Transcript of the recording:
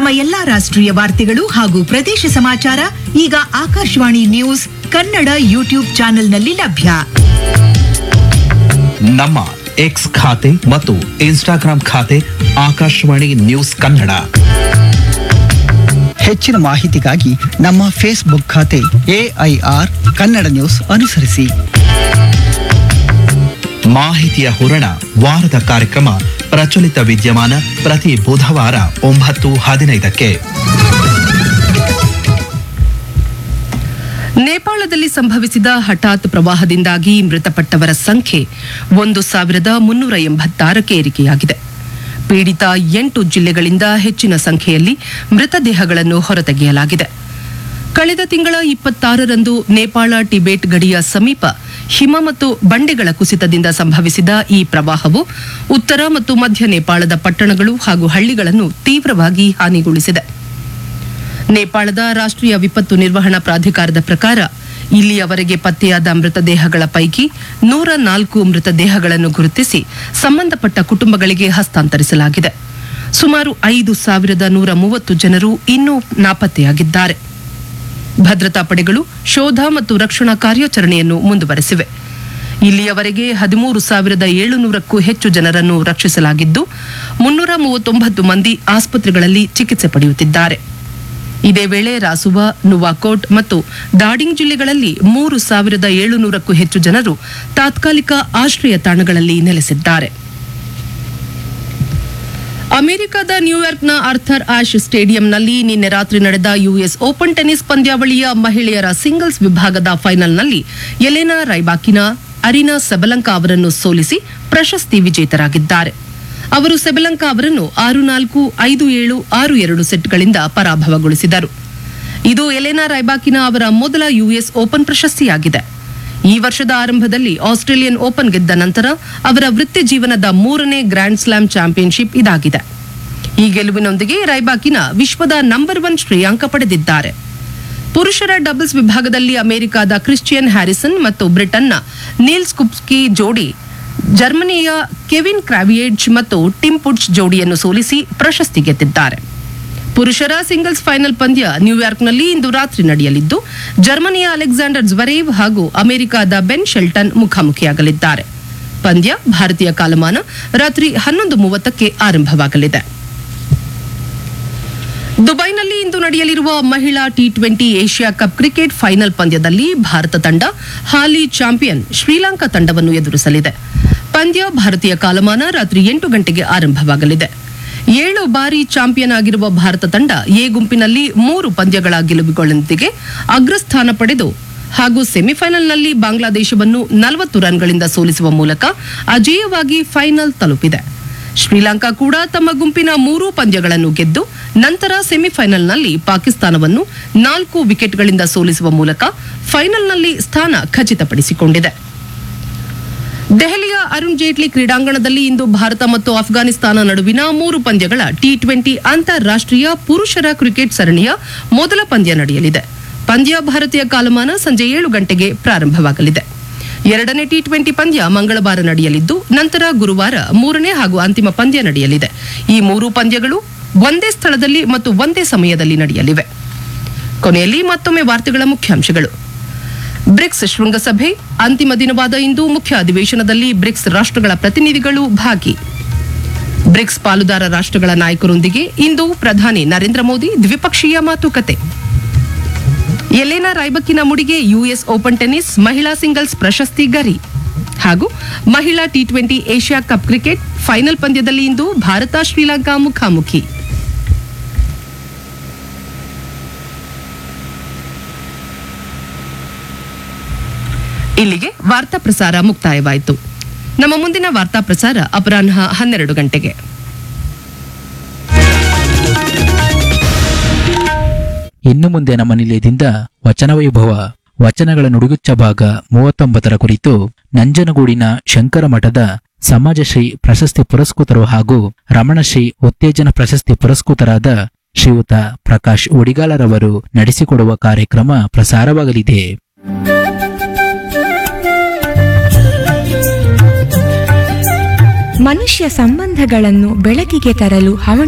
ನಮ್ಮ ಎಲ್ಲಾ ರಾಷ್ಟ್ರೀಯ ವಾರ್ತೆಗಳು ಹಾಗೂ ಪ್ರದೇಶ ಸಮಾಚಾರ ಈಗ ಆಕಾಶವಾಣಿ ನ್ಯೂಸ್ ಕನ್ನಡ ಯೂಟ್ಯೂಬ್ ಚಾನೆಲ್ನಲ್ಲಿ ಲಭ್ಯ ನಮ್ಮ ಎಕ್ಸ್ ಖಾತೆ ಮತ್ತು ಇನ್ಸ್ಟಾಗ್ರಾಂ ಖಾತೆ ಆಕಾಶವಾಣಿ ನ್ಯೂಸ್ ಕನ್ನಡ ಹೆಚ್ಚಿನ ಮಾಹಿತಿಗಾಗಿ ನಮ್ಮ ಫೇಸ್ಬುಕ್ ಖಾತೆ ಎಐಆರ್ ಕನ್ನಡ ನ್ಯೂಸ್ ಅನುಸರಿಸಿ ಮಾಹಿತಿಯ ಹೂರಣ ವಾರದ ಕಾರ್ಯಕ್ರಮ ಪ್ರಚಲಿತ ವಿದ್ಯಮಾನ ಪ್ರತಿ ಬುಧವಾರ ಒಂಬತ್ತು ಹದಿನೈದಕ್ಕೆ ನೇಪಾಳದಲ್ಲಿ ಸಂಭವಿಸಿದ ಹಠಾತ್ ಪ್ರವಾಹದಿಂದಾಗಿ ಮೃತಪಟ್ಟವರ ಸಂಖ್ಯೆ ಒಂದು ಸಾವಿರದ ಮುನ್ನೂರ ಎಂಬತ್ತಾರಕ್ಕೆ ಏರಿಕೆಯಾಗಿದೆ ಪೀಡಿತ ಎಂಟು ಜಿಲ್ಲೆಗಳಿಂದ ಹೆಚ್ಚಿನ ಸಂಖ್ಯೆಯಲ್ಲಿ ಮೃತದೇಹಗಳನ್ನು ಹೊರತೆಗೆಯಲಾಗಿದೆ ಕಳೆದ ತಿಂಗಳ ಇಪ್ಪತ್ತಾರರಂದು ನೇಪಾಳ ಟಿಬೆಟ್ ಗಡಿಯ ಸಮೀಪ ಹಿಮ ಮತ್ತು ಬಂಡೆಗಳ ಕುಸಿತದಿಂದ ಸಂಭವಿಸಿದ ಈ ಪ್ರವಾಹವು ಉತ್ತರ ಮತ್ತು ಮಧ್ಯ ನೇಪಾಳದ ಪಟ್ಟಣಗಳು ಹಾಗೂ ಹಳ್ಳಿಗಳನ್ನು ತೀವ್ರವಾಗಿ ಹಾನಿಗೊಳಿಸಿದೆ ನೇಪಾಳದ ರಾಷ್ಟ್ರೀಯ ವಿಪತ್ತು ನಿರ್ವಹಣಾ ಪ್ರಾಧಿಕಾರದ ಪ್ರಕಾರ ಇಲ್ಲಿಯವರೆಗೆ ಪತ್ತೆಯಾದ ಮೃತದೇಹಗಳ ಪೈಕಿ ನೂರ ನಾಲ್ಕು ಮೃತದೇಹಗಳನ್ನು ಗುರುತಿಸಿ ಸಂಬಂಧಪಟ್ಟ ಕುಟುಂಬಗಳಿಗೆ ಹಸ್ತಾಂತರಿಸಲಾಗಿದೆ ಸುಮಾರು ಐದು ಸಾವಿರದ ನೂರ ಮೂವತ್ತು ಜನರು ಇನ್ನೂ ನಾಪತ್ತೆಯಾಗಿದ್ದಾರೆ ಭದ್ರತಾ ಪಡೆಗಳು ಶೋಧ ಮತ್ತು ರಕ್ಷಣಾ ಕಾರ್ಯಾಚರಣೆಯನ್ನು ಮುಂದುವರೆಸಿವೆ ಇಲ್ಲಿಯವರೆಗೆ ಹದಿಮೂರು ಸಾವಿರದ ಏಳುನೂರಕ್ಕೂ ಹೆಚ್ಚು ಜನರನ್ನು ರಕ್ಷಿಸಲಾಗಿದ್ದು ಮುನ್ನೂರ ಮೂವತ್ತೊಂಬತ್ತು ಮಂದಿ ಆಸ್ಪತ್ರೆಗಳಲ್ಲಿ ಚಿಕಿತ್ಸೆ ಪಡೆಯುತ್ತಿದ್ದಾರೆ ಇದೇ ವೇಳೆ ರಾಸುವ ನುವಾಕೋಟ್ ಮತ್ತು ದಾಡಿಂಗ್ ಜಿಲ್ಲೆಗಳಲ್ಲಿ ಮೂರು ಸಾವಿರದ ಏಳುನೂರಕ್ಕೂ ಹೆಚ್ಚು ಜನರು ತಾತ್ಕಾಲಿಕ ಆಶ್ರಯ ತಾಣಗಳಲ್ಲಿ ನೆಲೆಸಿದ್ದಾರೆ ಅಮೆರಿಕದ ನ್ಯೂಯಾರ್ಕ್ನ ಆರ್ಥರ್ ಆಶ್ ಸ್ಟೇಡಿಯಂನಲ್ಲಿ ನಿನ್ನೆ ರಾತ್ರಿ ನಡೆದ ಯುಎಸ್ ಓಪನ್ ಟೆನ್ನಿಸ್ ಪಂದ್ಯಾವಳಿಯ ಮಹಿಳೆಯರ ಸಿಂಗಲ್ಸ್ ವಿಭಾಗದ ಫೈನಲ್ನಲ್ಲಿ ಎಲೆನಾ ರೈಬಾಕಿನಾ ಅರಿನಾ ಸೆಬಲಂಕಾ ಅವರನ್ನು ಸೋಲಿಸಿ ಪ್ರಶಸ್ತಿ ವಿಜೇತರಾಗಿದ್ದಾರೆ ಅವರು ಸೆಬಲಂಕಾ ಅವರನ್ನು ಆರು ನಾಲ್ಕು ಐದು ಏಳು ಆರು ಎರಡು ಸೆಟ್ಗಳಿಂದ ಪರಾಭವಗೊಳಿಸಿದರು ಇದು ಎಲೆನಾ ರೈಬಾಕಿನಾ ಅವರ ಮೊದಲ ಯುಎಸ್ ಓಪನ್ ಪ್ರಶಸ್ತಿಯಾಗಿದೆ ಈ ವರ್ಷದ ಆರಂಭದಲ್ಲಿ ಆಸ್ಟ್ರೇಲಿಯನ್ ಓಪನ್ ಗೆದ್ದ ನಂತರ ಅವರ ವೃತ್ತಿ ಜೀವನದ ಮೂರನೇ ಗ್ರ್ಯಾಂಡ್ ಸ್ಲಾಮ್ ಚಾಂಪಿಯನ್ಶಿಪ್ ಇದಾಗಿದೆ ಈ ಗೆಲುವಿನೊಂದಿಗೆ ರೈಬಾಕಿನ ವಿಶ್ವದ ನಂಬರ್ ಒನ್ ಶ್ರೇಯಾಂಕ ಪಡೆದಿದ್ದಾರೆ ಪುರುಷರ ಡಬಲ್ಸ್ ವಿಭಾಗದಲ್ಲಿ ಅಮೆರಿಕದ ಕ್ರಿಶ್ಚಿಯನ್ ಹ್ಯಾರಿಸನ್ ಮತ್ತು ಬ್ರಿಟನ್ನ ನೀಲ್ಸ್ ಕುಪ್ಸ್ಕಿ ಜೋಡಿ ಜರ್ಮನಿಯ ಕೆವಿನ್ ಕ್ರಾವಿಯೇಜ್ ಮತ್ತು ಟಿಮ್ ಪುಡ್ಸ್ ಜೋಡಿಯನ್ನು ಸೋಲಿಸಿ ಪ್ರಶಸ್ತಿ ಗೆದ್ದಿದ್ದಾರೆ ಪುರುಷರ ಸಿಂಗಲ್ಸ್ ಫೈನಲ್ ಪಂದ್ಯ ನ್ಯೂಯಾರ್ಕ್ನಲ್ಲಿ ಇಂದು ರಾತ್ರಿ ನಡೆಯಲಿದ್ದು ಜರ್ಮನಿಯ ಅಲೆಕ್ಸಾಂಡರ್ ಜ್ವರೇವ್ ಹಾಗೂ ಅಮೆರಿಕದ ಬೆನ್ ಶೆಲ್ಟನ್ ಮುಖಾಮುಖಿಯಾಗಲಿದ್ದಾರೆ ಪಂದ್ಯ ಭಾರತೀಯ ಕಾಲಮಾನ ರಾತ್ರಿ ಹನ್ನೊಂದು ಮೂವತ್ತಕ್ಕೆ ಆರಂಭವಾಗಲಿದೆ ದುಬೈನಲ್ಲಿ ಇಂದು ನಡೆಯಲಿರುವ ಮಹಿಳಾ T twenty Asia Cup cricket final ಪಂದ್ಯದಲ್ಲಿ ಭಾರತ ತಂಡ ಹಾಲಿ ಚಾಂಪಿಯನ್ ಶ್ರೀಲಂಕಾ ತಂಡವನ್ನು ಎದುರಿಸಲಿದೆ ಪಂದ್ಯ ಭಾರತೀಯ ಕಾಲಮಾನ ರಾತ್ರಿ ಎಂಟು ಗಂಟೆಗೆ ಆರಂಭವಾಗಲಿದೆ ಏಳು ಬಾರಿ ಚಾಂಪಿಯನ್ ಆಗಿರುವ ಭಾರತ ತಂಡ ಎ ಗುಂಪಿನಲ್ಲಿ ಮೂರು ಪಂದ್ಯಗಳ ಗೆಲುವುಗಳೊಂದಿಗೆ ಅಗ್ರಸ್ಥಾನ ಪಡೆದು ಹಾಗೂ ಸೆಮಿಫೈನಲ್ನಲ್ಲಿ ಬಾಂಗ್ಲಾದೇಶವನ್ನು ನಲವತ್ತು ರನ್ಗಳಿಂದ ಸೋಲಿಸುವ ಮೂಲಕ ಅಜೇಯವಾಗಿ ಫೈನಲ್ ತಲುಪಿದೆ ಶ್ರೀಲಂಕಾ ಕೂಡ ತಮ್ಮ ಗುಂಪಿನ ಮೂರೂ ಪಂದ್ಯಗಳನ್ನು ಗೆದ್ದು ನಂತರ ಸೆಮಿಫೈನಲ್ನಲ್ಲಿ ಪಾಕಿಸ್ತಾನವನ್ನು ನಾಲ್ಕು ವಿಕೆಟ್ಗಳಿಂದ ಸೋಲಿಸುವ ಮೂಲಕ ಫೈನಲ್ನಲ್ಲಿ ಸ್ಥಾನ ಖಚಿತಪಡಿಸಿಕೊಂಡಿದೆ ದೆಹಲಿಯ ಅರುಣ್ ಜೇಟ್ಲಿ ಕ್ರೀಡಾಂಗಣದಲ್ಲಿ ಇಂದು ಭಾರತ ಮತ್ತು ಅಫ್ಘಾನಿಸ್ತಾನ ನಡುವಿನ ಮೂರು ಪಂದ್ಯಗಳ ಟಿ ಟ್ವೆಂಟಿ ಅಂತಾರಾಷ್ಟೀಯ ಪುರುಷರ ಕ್ರಿಕೆಟ್ ಸರಣಿಯ ಮೊದಲ ಪಂದ್ಯ ನಡೆಯಲಿದೆ ಪಂದ್ಯ ಭಾರತೀಯ ಕಾಲಮಾನ ಸಂಜೆ ಏಳು ಗಂಟೆಗೆ ಪ್ರಾರಂಭವಾಗಲಿದೆ ಎರಡನೇ ಟಿ ಟ್ವೆಂಟಿ ಪಂದ್ಯ ಮಂಗಳವಾರ ನಡೆಯಲಿದ್ದು ನಂತರ ಗುರುವಾರ ಮೂರನೇ ಹಾಗೂ ಅಂತಿಮ ಪಂದ್ಯ ನಡೆಯಲಿದೆ ಈ ಮೂರು ಪಂದ್ಯಗಳು ಒಂದೇ ಸ್ಥಳದಲ್ಲಿ ಮತ್ತು ಒಂದೇ ಸಮಯದಲ್ಲಿ ನಡೆಯಲಿವೆ ಕೊನೆಯಲ್ಲಿ ಮತ್ತೊಮ್ಮೆ ವಾರ್ತೆಗಳ ಮುಖ್ಯಾಂಶಗಳು ಬ್ರಿಕ್ಸ್ ಶೃಂಗಸಭೆ ಅಂತಿಮ ದಿನವಾದ ಇಂದು ಮುಖ್ಯ ಅಧಿವೇಶನದಲ್ಲಿ ಬ್ರಿಕ್ಸ್ ರಾಷ್ಟ್ರಗಳ ಪ್ರತಿನಿಧಿಗಳು ಭಾಗಿ ಬ್ರಿಕ್ಸ್ ಪಾಲುದಾರ ರಾಷ್ಟ್ರಗಳ ನಾಯಕರೊಂದಿಗೆ ಇಂದು ಪ್ರಧಾನಿ ನರೇಂದ್ರ ಮೋದಿ ದ್ವಿಪಕ್ಷೀಯ ಮಾತುಕತೆ ಎಲೆನಾ ರೈಬಕ್ಕಿನ ಮುಡಿಗೆ ಯುಎಸ್ ಓಪನ್ ಟೆನ್ನಿಸ್ ಮಹಿಳಾ ಸಿಂಗಲ್ಸ್ ಪ್ರಶಸ್ತಿ ಗರಿ ಹಾಗೂ ಮಹಿಳಾ T twenty Asia Cup cricket final ಪಂದ್ಯದಲ್ಲಿ ಇಂದು ಭಾರತ ಶ್ರೀಲಂಕಾ ಮುಖಾಮುಖಿ ಇಲ್ಲಿಗೆ ವಾರ್ತಾ ಪ್ರಸಾರ ಮುಕ್ತಾಯವಾಯಿತು ನಮ್ಮ ಮುಂದಿನ ವಾರ್ತಾ ಪ್ರಸಾರ ಅಪರಾಹ್ನ ಹನ್ನೆರಡು ಗಂಟೆಗೆ ಇನ್ನು ಮುಂದೆ ನಮ್ಮ ನಿಲಯದಿಂದ ವಚನ ವೈಭವ ವಚನಗಳ ನುಡುಗುಚ್ಚ ಭಾಗ ಮೂವತ್ತೊಂಬತ್ತರ ಕುರಿತು ನಂಜನಗೂಡಿನ ಶಂಕರ ಮಠದ ಸಮಾಜಶ್ರೀ ಪ್ರಶಸ್ತಿ ಪುರಸ್ಕೃತರು ಹಾಗೂ ರಮಣಶ್ರೀ ಉತ್ತೇಜನ ಪ್ರಶಸ್ತಿ ಪುರಸ್ಕೃತರಾದ ಶ್ರೀಯುತ ಪ್ರಕಾಶ್ ಒಡಿಗಾಲರವರು ನಡೆಸಿಕೊಡುವ ಕಾರ್ಯಕ್ರಮ ಪ್ರಸಾರವಾಗಲಿದೆ ಮನುಷ್ಯ ಸಂಬಂಧಗಳನ್ನು ಬೆಳಕಿಗೆ ತರಲು ಹವಣ